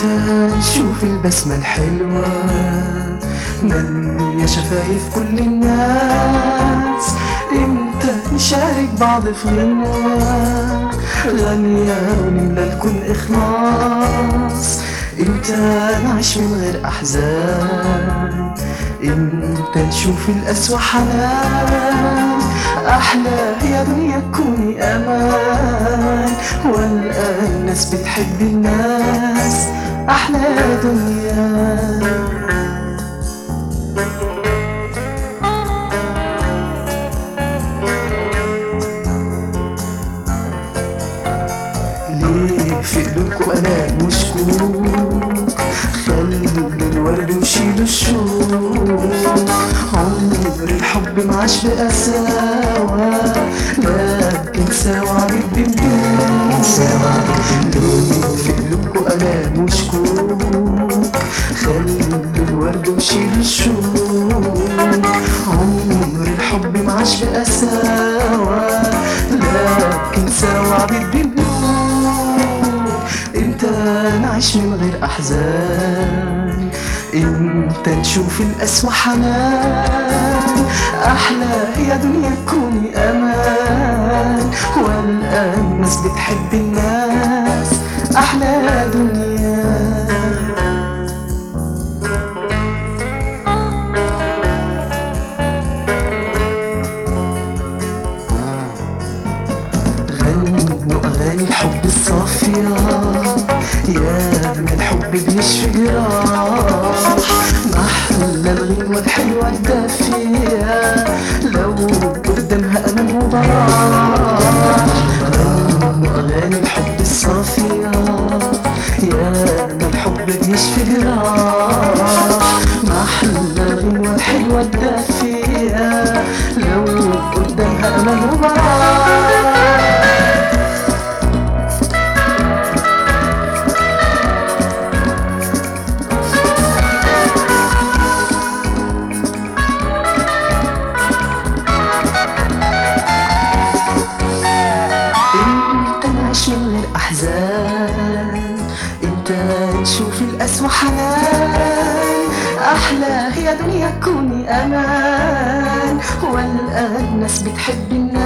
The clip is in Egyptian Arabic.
امتى نشوف البسمة الحلوة مليا شفايف كل الناس امتى نشارك بعض في غنوة غنية ونملى الكون إخلاص امتى نعيش من غير أحزان امتى نشوف القسوة حنان أحلى يا دنيا تكوني أمان والآن الناس بتحب الناس أحلى يا دنيا ليه في قلوبكم انا مشكوك خلوا الورد وشيلوا الشوق عمر الحب معاش بقساوة لكن سوا بالدنيا سوا ليه في قلوبكم انا مشكوك خلوا الورد وشيلوا الشوق عمر الحب معاش بقساوة لكن سوا بالدنيا امتى نعيش من غير احزان امتى نشوف القسوة حنان احلى يا دنيا تكوني امان والان الناس بتحب الناس احلى يا دنيا غنوا أغاني الحب الصافية يا من الحب بيشفي جراح محلى الغنوة الحلوة الدافية لو قدامها أمان وضراح غنوا أغاني الحب الصافية يا من الحب بيشفي جراح محلى الغنوة الحلوة الدافية لو قدامها أمان وضراح انت نعيش من غير احزان انت نشوف القسوة حنان احلى يا دنيا كوني امان والان الناس بتحب الناس